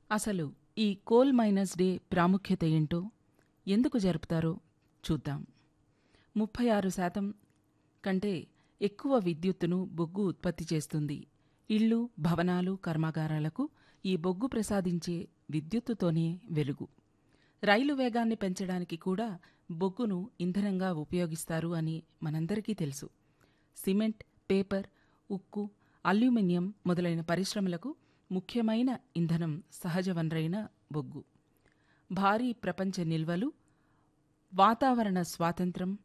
అసలు ఈ coal miners day ప్రాముఖ్యత ఏంటో ఎందుకు జరుపుతారో చూద్దాం ముప్పై ఆరు శాతం కంటే ఎక్కువ విద్యుత్తును బొగ్గు ఉత్పత్తి చేస్తుంది ఇళ్ళు భవనాలు కర్మాగారాలకు ఈ బొగ్గు ప్రసాదించే విద్యుత్తుతోనే వెలుగు రైలు వేగాన్ని పెంచడానికి కూడా బొగ్గును ఇంధనంగా ఉపయోగిస్తారు అని మనందరికీ తెలుసు సిమెంట్ పేపర్ ఉక్కు అల్యూమినియం మొదలైన పరిశ్రమలకు ముఖ్యమైన ఇంధనం సహజ వనరైన బొగ్గు భారీ ప్రపంచ నిల్వలు వాతావరణ స్వాతంత్రం